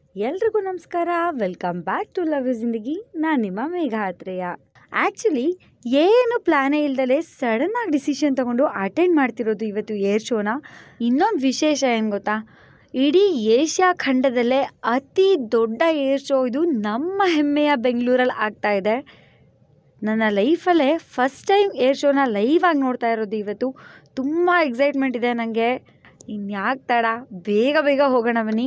ಎಲ್ರಿಗೂ ನಮಸ್ಕಾರ welcome back to love ಜಿಂದಗಿ ನಾನು ನಿಮ್ಮ ಮೇಘ ಆತ್ರೇಯ ಆ್ಯಕ್ಚುಲಿ ಏನು ಪ್ಲ್ಯಾನೇ ಇಲ್ದಲೆ ಸಡನ್ನಾಗಿ ಡಿಸಿಷನ್ ತೊಗೊಂಡು ಅಟೆಂಡ್ ಮಾಡ್ತಿರೋದು ಇವತ್ತು ಏರ್ ಶೋನ ಇನ್ನೊಂದು ವಿಶೇಷ ಏನು ಗೊತ್ತಾ ಇಡೀ ಏಷ್ಯಾ ಖಂಡದಲ್ಲೇ ಅತಿ ದೊಡ್ಡ ಏರ್ ಶೋ ಇದು ನಮ್ಮ ಹೆಮ್ಮೆಯ ಬೆಂಗಳೂರಲ್ಲಿ ಆಗ್ತಾ ಇದೆ ನನ್ನ ಲೈಫಲ್ಲೇ ಫಸ್ಟ್ ಟೈಮ್ ಏರ್ ಶೋನ ಲೈವ್ ಆಗಿ ನೋಡ್ತಾ ಇರೋದು ಇವತ್ತು ತುಂಬ ಎಕ್ಸೈಟ್ಮೆಂಟ್ ಇದೆ ನನಗೆ ಇನ್ಯಾಕೆ ತಡ ಬೇಗ ಬೇಗ ಹೋಗೋಣ ಬನ್ನಿ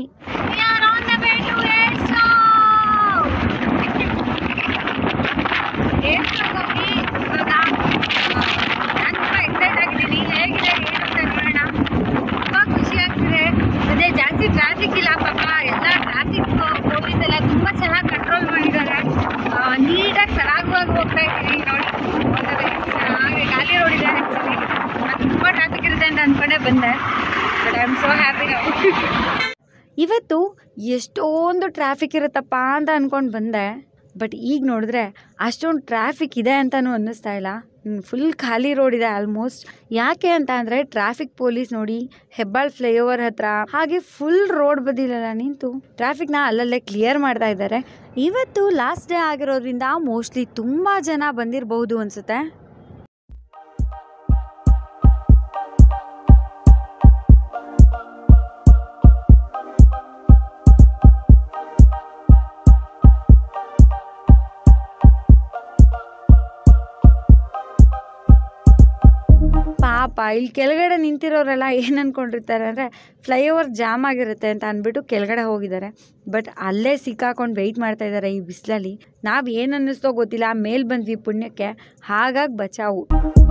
ಅದೇ ಜಾಸ್ತಿ ಟ್ರಾಫಿಕ್ ಇಲ್ಲ ಪಾಪ ಎಲ್ಲ ಟ್ರಾಫಿಕ್ ಪೊಲೀಸ್ ಎಲ್ಲ ತುಂಬಾ ಚೆನ್ನಾಗಿ ಕಂಟ್ರೋಲ್ ಮಾಡಿದ್ದಾರೆ ನೀಟಾಗಿ ಸರಾಗವಾಗಿ ಹೋಗ್ತಾ ಇದ್ದೀವಿ ನೋಡಿ ಚೆನ್ನಾಗಿ ಗಾಲಿ ರೋಡ್ ಇದೆ ಆ್ಯಕ್ಚುಲಿ ತುಂಬಾ ಟ್ರಾಫಿಕ್ ಇರುತ್ತೆ ಅಂತ ಅನ್ಕೊಂಡೇ ಬಂದೆ but I am so happy ನಾವು ಇವತ್ತು ಎಷ್ಟೊಂದು ಟ್ರಾಫಿಕ್ ಇರುತ್ತಪ್ಪ ಅಂತ ಅಂದ್ಕೊಂಡು ಬಂದೆ ಬಟ್ ಈಗ ನೋಡಿದ್ರೆ ಅಷ್ಟೊಂದು ಟ್ರಾಫಿಕ್ ಇದೆ ಅಂತಲೂ ಅನ್ನಿಸ್ತಾ ಇಲ್ಲ ಫುಲ್ ಖಾಲಿ ರೋಡ್ ಇದೆ ಆಲ್ಮೋಸ್ಟ್ ಯಾಕೆ ಅಂತ ಅಂದರೆ ಟ್ರಾಫಿಕ್ ಪೊಲೀಸ್ ನೋಡಿ ಹೆಬ್ಬಾಳ್ ಫ್ಲೈಓವರ್ ಹತ್ರ ಹಾಗೆ ಫುಲ್ ರೋಡ್ ಬದಿಲೆಲ್ಲ ನಿಂತು ಟ್ರಾಫಿಕ್ನ ಅಲ್ಲಲ್ಲೇ ಕ್ಲಿಯರ್ ಮಾಡ್ತಾ ಇದ್ದಾರೆ ಇವತ್ತು ಲಾಸ್ಟ್ ಡೇ ಆಗಿರೋದ್ರಿಂದ ಮೋಸ್ಟ್ಲಿ ತುಂಬ ಜನ ಬಂದಿರಬಹುದು ಅನಿಸುತ್ತೆ ಪಾಪ ಇಲ್ಲಿ ಕೆಳಗಡೆ ನಿಂತಿರೋರೆಲ್ಲ ಏನು ಅಂದ್ಕೊಂಡಿರ್ತಾರೆ ಅಂದರೆ ಫ್ಲೈಓವರ್ ಜಾಮ್ ಆಗಿರುತ್ತೆ ಅಂತ ಅಂದ್ಬಿಟ್ಟು ಕೆಳಗಡೆ ಹೋಗಿದ್ದಾರೆ ಬಟ್ ಅಲ್ಲೇ ಸಿಕ್ಕಾಕೊಂಡು ವೆಯ್ಟ್ ಮಾಡ್ತಾ ಇದ್ದಾರೆ ಈ ಬಿಸಿಲಲ್ಲಿ ನಾವು ಏನು ಅನ್ನಿಸ್ತೋ ಗೊತ್ತಿಲ್ಲ ಮೇಲೆ ಬಂದ್ವಿ ಪುಣ್ಯಕ್ಕೆ ಹಾಗಾಗಿ ಬಚಾವು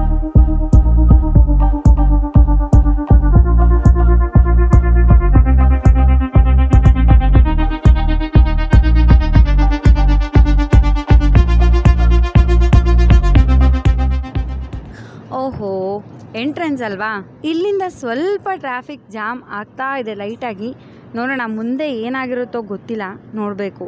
ಓಹೋ ಎಂಟ್ರೆನ್ಸ್ ಅಲ್ವಾ ಇಲ್ಲಿಂದ ಸ್ವಲ್ಪ ಟ್ರಾಫಿಕ್ ಜಾಮ್ ಆಗ್ತಾ ಇದೆ ಲೈಟಾಗಿ ನೋಡೋಣ ಮುಂದೆ ಏನಾಗಿರುತ್ತೋ ಗೊತ್ತಿಲ್ಲ ನೋಡಬೇಕು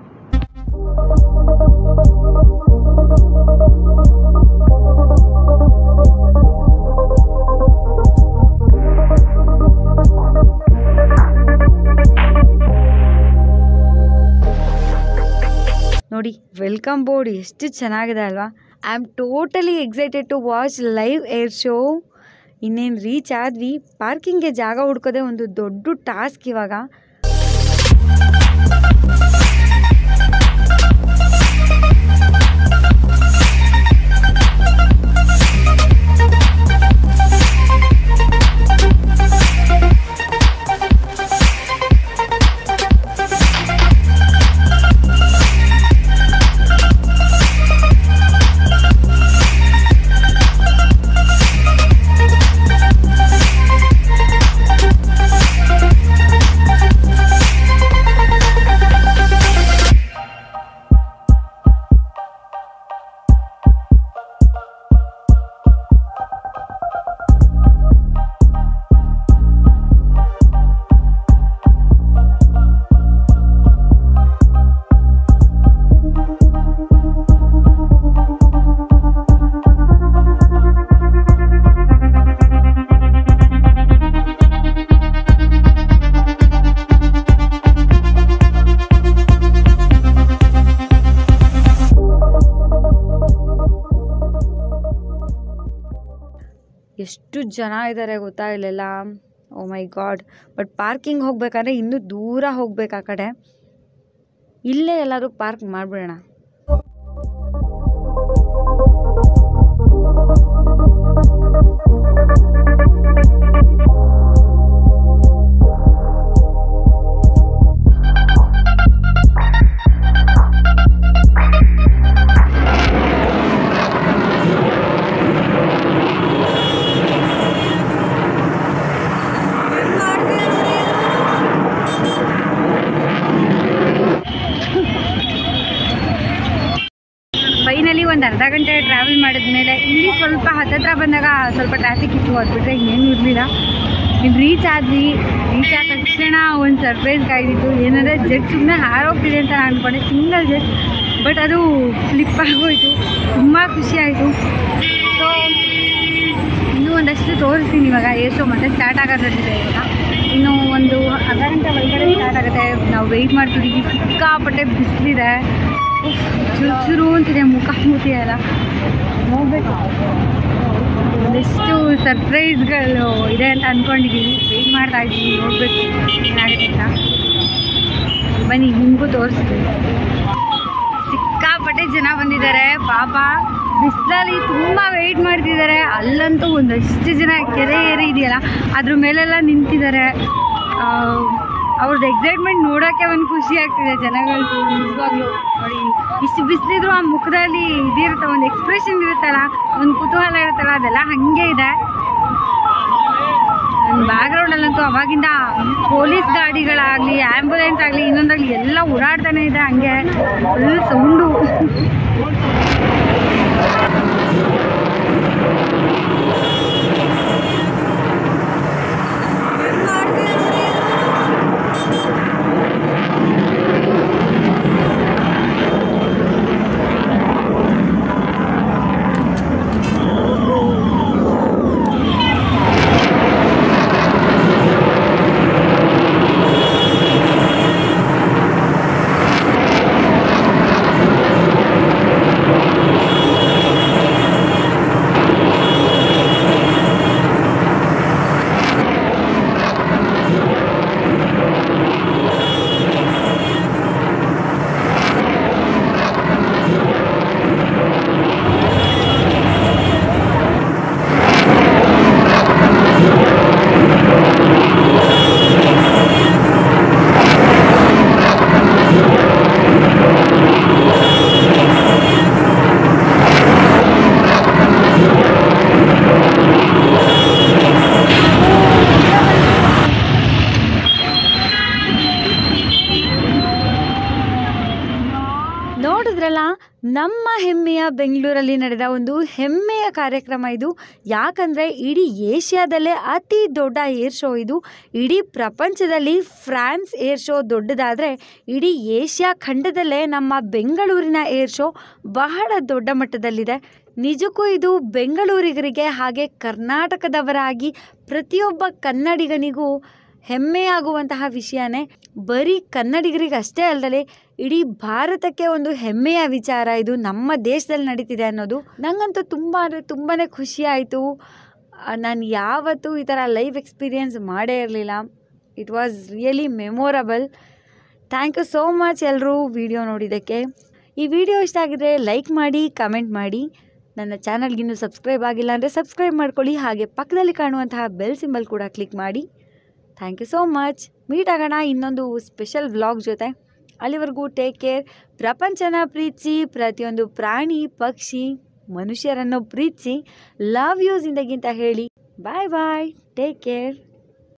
ನೋಡಿ ವೆಲ್ಕಮ್ ಬೋರ್ಡ್ ಎಷ್ಟು ಚೆನ್ನಾಗಿದೆ ಅಲ್ವಾ I am totally excited to watch live air show ಇನ್ನೇನು ರೀಚ್ ಆದ್ವಿ ಪಾರ್ಕಿಂಗ್ಗೆ ಜಾಗ ಹುಡ್ಕೋದೇ ಒಂದು ದೊಡ್ಡ ಟಾಸ್ಕ್ ಇವಾಗ ಎಷ್ಟು ಜನ ಇದ್ದಾರೆ ಗೊತ್ತಾ ಇಲ್ಲೆಲ್ಲ oh my god but parking ಹೋಗ್ಬೇಕಾದ್ರೆ ಇನ್ನೂ ದೂರ ಹೋಗ್ಬೇಕು ಆ ಕಡೆ ಇಲ್ಲೇ ಎಲ್ಲರೂ ಪಾರ್ಕ್ ಮಾಡಿಬಿಡೋಣ ಫೈನಲಿ ಒಂದು ಅರ್ಧ ಗಂಟೆ ಟ್ರಾವೆಲ್ ಮಾಡಿದ್ಮೇಲೆ ಇಲ್ಲಿ ಸ್ವಲ್ಪ ಹತ್ತತ್ರ ಬಂದಾಗ ಸ್ವಲ್ಪ ಟ್ರಾಫಿಕ್ ಇತ್ತು ಅದು ಬಿಟ್ಟರೆ ಇನ್ನೇನು ಇರಲಿಲ್ಲ ಇಲ್ಲಿ ರೀಚ್ ಆದ್ವಿ ರೀಚ್ ಆದ ತಕ್ಷಣ ಒಂದು ಸರ್ಪ್ರೈಸ್ ಕಾಯ್ದಿತ್ತು ಏನಂದರೆ ಜೆಟ್ ಸುಮ್ಮನೆ ಹಾರೋಗ್ತಿದೆ ಅಂತ ನಾನು ಅಂದ್ಕೊಂಡೆ ಸಿಂಗಲ್ ಜೆಟ್ ಬಟ್ ಅದು ಸ್ಲಿಪ್ ಆಗೋಯ್ತು ತುಂಬ ಖುಷಿ ಆಯಿತು ಸೊ ಇನ್ನೂ ಒಂದಷ್ಟು ತೋರಿಸ್ತೀನಿ ಇವಾಗ ಏರ್ ಶೋ ಮತ್ತೆ ಸ್ಟಾರ್ಟ್ ಆಗೋದ್ರಲ್ಲಿದೆ ಇವಾಗ ಇನ್ನು ಒಂದು ಅರ್ಧ ಗಂಟೆ ಒಳಗಡೆ ಸ್ಟಾರ್ಟ್ ಆಗುತ್ತೆ ನಾವು ವೆಯ್ಟ್ ಮಾಡ್ತಿದ್ದೀವಿ ಸಿಕ್ಕಾಪಟ್ಟೆ ಬಿಸಿಲಿದೆ ಚುರು ಚುರು ಅಂತಿದೆ ಮುಖ ಮೂತಿ ಎಲ್ಲ ಹೋಗ್ಬೇಕು ಒಂದಿಷ್ಟು ಸರ್ಪ್ರೈಸ್ಗಳು ಇದೆ ಅಂತ ಅಂದ್ಕೊಂಡಿದ್ದೀವಿ ವೆಯ್ಟ್ ಮಾಡ್ತಾ ಇದ್ದೀವಿ ನೋಡಬೇಕು ಏನಾಗುತ್ತೆ ಅಂತ ಬನ್ನಿ ನಿಮಗೂ ತೋರಿಸ್ತೀನಿ ಸಿಕ್ಕಾಪಟ್ಟೆ ಜನ ಬಂದಿದ್ದಾರೆ ಪಾಪ ಬಿಸಿಲಲ್ಲಿ ತುಂಬ ವೆಯ್ಟ್ ಮಾಡ್ತಿದ್ದಾರೆ ಅಲ್ಲಂತೂ ಒಂದಷ್ಟು ಜನ ಕೆರೆ ಏರಿ ಇದೆಯಲ್ಲ ಅದ್ರ ಮೇಲೆಲ್ಲ ನಿಂತಿದ್ದಾರೆ ಆ, ಅವ್ರದ್ದು ಎಕ್ಸೈಟ್ಮೆಂಟ್ ನೋಡೋಕ್ಕೆ ಒಂದು ಖುಷಿ ಆಗ್ತಿದೆ ಜನಗಳದ್ದು ನಿಜವಾಗ್ಲೂ ನೋಡಿ ಇಷ್ಟು ಬಿಸಿಲಿದ್ರು ಆ ಮುಖದಲ್ಲಿ ಇದಿರುತ್ತೆ ಒಂದು ಎಕ್ಸ್ಪ್ರೆಷನ್ ಇರುತ್ತಲ್ಲ ಒಂದು ಕುತೂಹಲ ಇರುತ್ತಲ್ಲ ಅದೆಲ್ಲ ಹಾಗೆ ಇದೆ ಬ್ಯಾಕ್ಗ್ರೌಂಡಲ್ಲಂತೂ ಅವಾಗಿಂದ ಪೊಲೀಸ್ ಗಾಡಿಗಳಾಗಲಿ ಆ್ಯಂಬುಲೆನ್ಸ್ ಆಗಲಿ ಇನ್ನೊಂದಾಗಲಿ ಎಲ್ಲ ಓಡಾಡ್ತಾನೆ ಇದೆ ಹಂಗೆ ಫುಲ್ ಸೌಂಡು ನೋಡಿದ್ರಲ್ಲ ನಮ್ಮ ಹೆಮ್ಮೆಯ ಬೆಂಗಳೂರಲ್ಲಿ ನಡೆದ ಒಂದು ಹೆಮ್ಮೆಯ ಕಾರ್ಯಕ್ರಮ ಇದು ಯಾಕಂದರೆ ಇಡೀ ಏಷ್ಯಾದಲ್ಲೇ ಅತಿ ದೊಡ್ಡ ಏರ್ ಶೋ ಇದು ಇಡೀ ಪ್ರಪಂಚದಲ್ಲಿ ಫ್ರಾನ್ಸ್ ಏರ್ ಶೋ ದೊಡ್ಡದಾದರೆ ಇಡೀ ಏಷ್ಯಾ ಖಂಡದಲ್ಲೇ ನಮ್ಮ ಬೆಂಗಳೂರಿನ ಏರ್ ಶೋ ಬಹಳ ದೊಡ್ಡ ಮಟ್ಟದಲ್ಲಿದೆ ನಿಜಕ್ಕೂ ಇದು ಬೆಂಗಳೂರಿಗರಿಗೆ ಹಾಗೆ ಕರ್ನಾಟಕದವರಾಗಿ ಪ್ರತಿಯೊಬ್ಬ ಕನ್ನಡಿಗನಿಗೂ ಹೆಮ್ಮೆಯಾಗುವಂತಹ ವಿಷಯನೇ ಬರೀ ಕನ್ನಡಿಗರಿಗೆ ಅಷ್ಟೇ ಅಲ್ಲದೆ ಇಡೀ ಭಾರತಕ್ಕೆ ಒಂದು ಹೆಮ್ಮೆಯ ವಿಚಾರ ಇದು ನಮ್ಮ ದೇಶದಲ್ಲಿ ನಡೀತಿದೆ ಅನ್ನೋದು ನನಗಂತೂ ತುಂಬ ಅಂದರೆ ತುಂಬಾ ಖುಷಿ ಆಯಿತು ನಾನು ಯಾವತ್ತೂ ಈ ಥರ ಲೈವ್ ಎಕ್ಸ್ಪೀರಿಯೆನ್ಸ್ ಮಾಡೇ ಇರಲಿಲ್ಲ it was really memorable thank you so much ಎಲ್ಲರೂ ವಿಡಿಯೋ ನೋಡಿದ್ದಕ್ಕೆ ಈ ವಿಡಿಯೋ ಇಷ್ಟ ಆಗಿದ್ರೆ ಲೈಕ್ ಮಾಡಿ ಕಮೆಂಟ್ ಮಾಡಿ ನನ್ನ ಚಾನಲ್ಗಿನ್ನೂ ಸಬ್ಸ್ಕ್ರೈಬ್ ಆಗಿಲ್ಲ ಅಂದರೆ ಸಬ್ಸ್ಕ್ರೈಬ್ ಮಾಡ್ಕೊಳ್ಳಿ ಹಾಗೆ ಪಕ್ಕದಲ್ಲಿ ಕಾಣುವಂತಹ ಬೆಲ್ ಸಿಂಬಲ್ ಕೂಡ ಕ್ಲಿಕ್ ಮಾಡಿ thank you so much meet ಆಗೋಣ ಇನ್ನೊಂದು ಸ್ಪೆಷಲ್ ವ್ಲಾಗ್ ಜೊತೆ ಅಲ್ಲಿವರೆಗೂ ಟೇಕ್ ಕೇರ್ ಪ್ರಪಂಚನ ಪ್ರೀತಿಸಿ ಪ್ರತಿಯೊಂದು ಪ್ರಾಣಿ ಪಕ್ಷಿ ಮನುಷ್ಯರನ್ನು ಪ್ರೀತಿಸಿ ಲವ್ ಯು ಜಿಂದಗಿಂತ ಹೇಳಿ ಬಾಯ್ ಬಾಯ್ ಟೇಕ್ ಕೇರ್